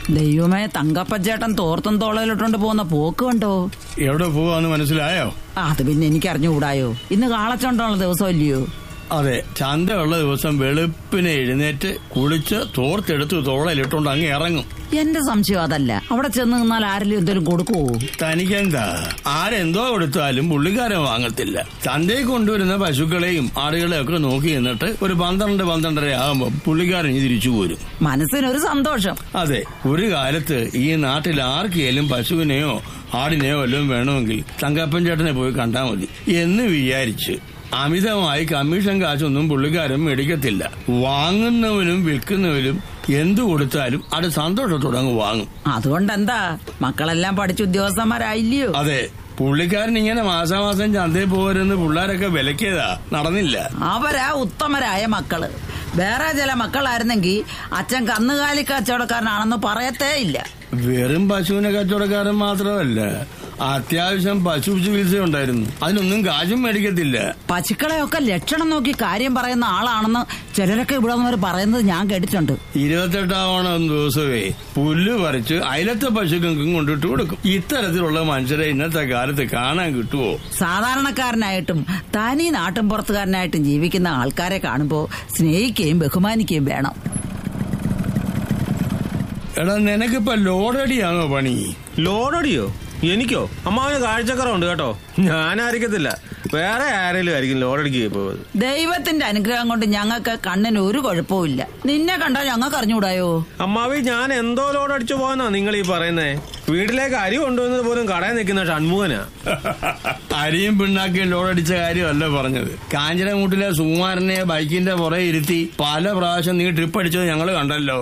ദൈവമേ തങ്കപ്പച്ചേട്ടൻ തോർത്തും തോളയിലിട്ടോണ്ട് പോകുന്ന പോക്ക് കണ്ടോ എവിടെ പോവാന്ന് മനസ്സിലായോ ആ, അത് പിന്നെ എനിക്ക് അറിഞ്ഞുകൂടായോ ഇന്ന് കാളച്ചോണ്ടുള്ള ദിവസമല്ലയോ അതെ ചന്തയുള്ള ദിവസം വെളുപ്പിനെ എഴുന്നേറ്റ് കുളിച്ച് തോർത്തെടുത്ത് തോളയിലിട്ടുകൊണ്ട് അങ്ങ് ഇറങ്ങും എന്റെ സംശയം അതല്ല അവിടെ ചെന്ന് നിന്നാൽ ആരെങ്കിലും എന്തെങ്കിലും കൊടുക്കുവോ തനിക്കെന്താ ആരെന്തോ കൊടുത്താലും പുള്ളിക്കാരൻ വാങ്ങത്തില്ല ചന്തയിൽ കൊണ്ടുവരുന്ന പശുക്കളെയും ആടുകളെയും ഒക്കെ നോക്കി നിന്നിട്ട് ഒരു പന്ത്രണ്ട് പന്ത്രണ്ടര ആകുമ്പോ പുള്ളിക്കാരൻ ഇനി തിരിച്ചു പോരും മനസ്സിനൊരു സന്തോഷം അതെ ഒരു കാലത്ത് ഈ നാട്ടിൽ ആർക്കേലും പശുവിനെയോ ആടിനെയോ വല്ലതും വേണമെങ്കിൽ തങ്കപ്പൻ ചേട്ടനെ പോയി കണ്ടാൽ മതി എന്ന് വിചാരിച്ച് അമിതമായി കമ്മീഷൻ കാശൊന്നും പുള്ളിക്കാരൻ മേടിക്കത്തില്ല വാങ്ങുന്നവനും വിൽക്കുന്നവനും എന്തു കൊടുത്താലും അത് സന്തോഷത്തോടെ അങ്ങ് വാങ്ങും അതുകൊണ്ട് എന്താ മക്കളെല്ലാം പഠിച്ച ഉദ്യോഗസ്ഥന്മാരായില്ലയോ അതെ പുള്ളിക്കാരൻ ഇങ്ങനെ മാസാമാസം ചന്തയിൽ പോകരുന്ന് പിള്ളേരൊക്കെ വിലക്കിയതാ നടന്നില്ല അവരാ ഉത്തമരായ മക്കള് വേറെ ചില മക്കളായിരുന്നെങ്കിൽ അച്ഛൻ കന്നുകാലി കച്ചവടക്കാരനാണെന്ന് പറയത്തേ ഇല്ല വെറും പശുവിനെ കച്ചവടക്കാരൻ മാത്രമല്ല അത്യാവശ്യം പശു ചികിത്സ ഉണ്ടായിരുന്നു അതിനൊന്നും കാശും മേടിക്കത്തില്ല പശുക്കളെയൊക്കെ ലക്ഷണം നോക്കി കാര്യം പറയുന്ന ആളാണെന്ന് ചിലരൊക്കെ ഇവിടെ വന്നവർ പറയുന്നത് ഞാൻ കേട്ടിട്ടുണ്ട് ഇരുപത്തെട്ടാവണം ദിവസമേ പുല്ല് പറിച്ച് അയലത്തെ പശുക്കൾക്കും കൊണ്ടിട്ട് കൊടുക്കും ഇത്തരത്തിലുള്ള മനുഷ്യരെ ഇന്നത്തെ കാലത്ത് കാണാൻ കിട്ടുവോ സാധാരണക്കാരനായിട്ടും തനി നാട്ടും പുറത്തുകാരനായിട്ടും ജീവിക്കുന്ന ആൾക്കാരെ കാണുമ്പോൾ സ്നേഹിക്കുകയും ബഹുമാനിക്കുകയും വേണം എടാ നിനക്കിപ്പോ ലോഡടിയാണോ പണി ലോഡടിയോ എനിക്കോ അമ്മാവന് കാഴ്ചക്കറവുണ്ട് കേട്ടോ ഞാനായിരിക്കത്തില്ല വേറെ ആരെങ്കിലും ആയിരിക്കും ലോഡടിക്ക് പോകുന്നത് ദൈവത്തിന്റെ അനുഗ്രഹം കൊണ്ട് ഞങ്ങൾക്ക് കണ്ണിന് ഒരു കുഴപ്പവും നിന്നെ കണ്ടാൽ ഞങ്ങൾക്ക് അറിഞ്ഞുകൂടായോ അമ്മാവി ഞാൻ എന്തോ ലോഡടിച്ചു പോയെന്നാ നിങ്ങൾ ഈ പറയുന്നേ വീട്ടിലേക്ക് അരി കൊണ്ടുവന്നത് പോലും കടയിൽ നിൽക്കുന്ന ഷൺമുഖനാ അരിയും പിണ്ണാക്കിയും ലോഡടിച്ച കാര്യമല്ല പറഞ്ഞത് കാഞ്ഞിരമൂട്ടിലെ സുകുമാരനെ ബൈക്കിന്റെ പുറകെ ഇരുത്തി പല പ്രാവശ്യം നീ ട്രിപ്പ് അടിച്ചത് ഞങ്ങള് കണ്ടല്ലോ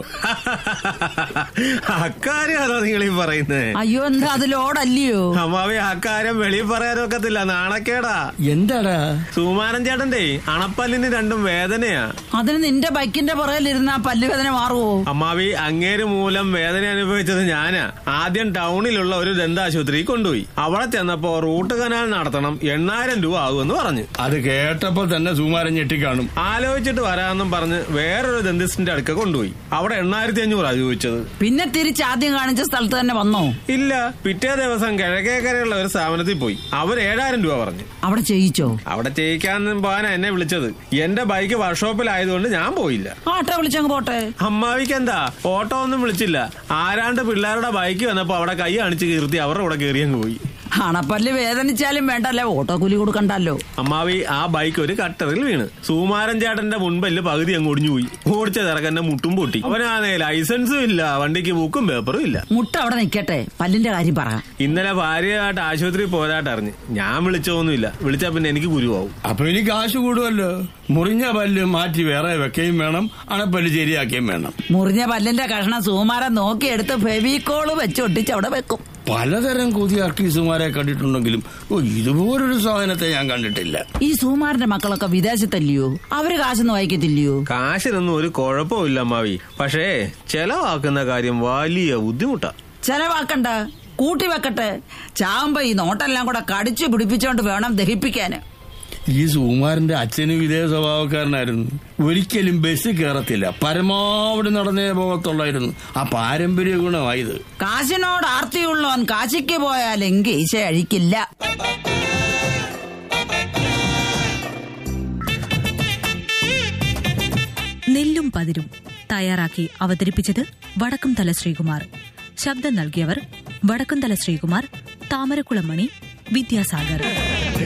അക്കാര്യമാണോ നിങ്ങൾ ഈ പറയുന്നേ അയ്യോ എന്താ അത് ലോഡല്ലയോ അമ്മാവി അക്കാര്യം വെളിയിൽ പറയാനൊക്കത്തില്ല നാണക്കേടാ എന്താടാ സുമാരൻ ചേട്ടന്റെ അണപ്പല്ലിന് രണ്ടും വേദനയാ അതിന് നിന്റെ ബൈക്കിന്റെ പുറകിലിരുന്ന പല്ലുവേദന മാറുവോ അമ്മാവി അങ്ങേര് മൂലം വേദന അനുഭവിച്ചത് ഞാനാ ആദ്യം ടൗണിലുള്ള ഒരു ദന്താശുപത്രിയിൽ കൊണ്ടുപോയി അവിടെ ചെന്നപ്പോ റൂട്ട് കനാൽ നടത്തണം എണ്ണായിരം രൂപ ആകുമെന്ന് പറഞ്ഞു അത് കേട്ടപ്പോ തന്നെ സുകുമാരൻ ഞെട്ടിക്കാണും ആലോചിച്ചിട്ട് വരാമെന്നും പറഞ്ഞ് വേറൊരു ദന്തിസ്റ്റിന്റെ അടുക്ക കൊണ്ടുപോയി അവിടെ എണ്ണായിരത്തി അഞ്ഞൂറാ ചോദിച്ചത് പിന്നെ തിരിച്ച് ആദ്യം കാണിച്ച സ്ഥലത്ത് തന്നെ വന്നോ ഇല്ല പിറ്റേ ദിവസം കിഴക്കേക്കരയുള്ള ഒരു സ്ഥാപനത്തിൽ പോയി അവർ ഏഴായിരം രൂപ പറഞ്ഞു അവിടെ ചെയ്യിച്ചോ അവിടെ ചെയ്യിക്കാൻ പോകാനാ എന്നെ വിളിച്ചത് എന്റെ ബൈക്ക് വർക്ക്ഷോപ്പിലായതുകൊണ്ട് ഞാൻ പോയില്ല ആട്ടോ വിളിച്ചങ്ങ് പോട്ടെ അമ്മാവിക്ക് എന്താ ഓട്ടോ ഒന്നും വിളിച്ചില്ല ആരാണ്ട് പിള്ളേരുടെ ബൈക്ക് വന്നപ്പോ അവിടെ കൈ കാണിച്ച് കീർത്തി അവരുടെ കൂടെ കയറിയങ്ങ് പോയി അണപ്പല്ല് വേദനിച്ചാലും വേണ്ടല്ലേ ഓട്ടോ കൂലി കൊടുക്കണ്ടല്ലോ അമ്മാവി ആ ബൈക്ക് ഒരു കട്ടറിൽ വീണ് സുകുമാരൻ ചേട്ടന്റെ മുൻപല്ല് പകുതി അങ്ങ് ഒടിഞ്ഞു പോയി ഓടിച്ച തിറക്കന്റെ മുട്ടും പൊട്ടി അവനാണേ ലൈസൻസും ഇല്ല വണ്ടിക്ക് ബുക്കും പേപ്പറും ഇല്ല മുട്ട അവിടെ നിൽക്കട്ടെ പല്ലിന്റെ കാര്യം പറ ഇന്നലെ ഭാര്യയായിട്ട് ആശുപത്രിയിൽ പോയതായിട്ട് അറിഞ്ഞ് ഞാൻ വിളിച്ചതൊന്നുമില്ല വിളിച്ചാ പിന്നെ എനിക്ക് ഗുരുവാവും അപ്പൊ ഇനി കാശ് കൂടുമല്ലോ മുറിഞ്ഞ പല്ല് മാറ്റി വേറെ വെക്കുകയും വേണം അണപ്പല്ല് ശരിയാക്കുകയും വേണം മുറിഞ്ഞ പല്ലിന്റെ കഷ്ണം സുകുമാരൻ നോക്കിയെടുത്ത് ഫെവിക്കോള് വെച്ച് ഒട്ടിച്ച് അവിടെ വെക്കും പലതരം കൊതി ആർട്ടിസ്റ്റുമാരെ കണ്ടിട്ടുണ്ടെങ്കിലും ഓ ഇതുപോലൊരു സാധനത്തെ ഞാൻ കണ്ടിട്ടില്ല ഈ സുകുമാരന്റെ മക്കളൊക്കെ വിദേശത്തല്ലയോ അവര് കാശൊന്നും വായിക്കത്തില്ലയോ കാശിനൊന്നും ഒരു കുഴപ്പമില്ല അമ്മാവി പക്ഷേ ചെലവാക്കുന്ന കാര്യം വലിയ ബുദ്ധിമുട്ടാ ചെലവാക്കണ്ട കൂട്ടി വെക്കട്ടെ ചാവുമ്പോ ഈ നോട്ടെല്ലാം കൂടെ കടിച്ചു പിടിപ്പിച്ചോണ്ട് വേണം ദഹിപ്പിക്കാന് ഈ സുകുമാരന്റെ അച്ഛനും ഇതേ സ്വഭാവക്കാരനായിരുന്നു ഒരിക്കലും ബസ് കയറത്തില്ല പരമാവധി നടന്നേ പോകത്തുള്ളായിരുന്നു ആ പാരമ്പര്യ ഗുണമായത് കാശിനോട് ആർത്തിയുള്ളവൻ കാശിക്ക് പോയാലെങ്കിൽ ഈശ അഴിക്കില്ല നെല്ലും പതിരും തയ്യാറാക്കി അവതരിപ്പിച്ചത് വടക്കുംതല ശ്രീകുമാർ ശബ്ദം നൽകിയവർ വടക്കുംതല ശ്രീകുമാർ താമരക്കുളമണി വിദ്യാസാഗർ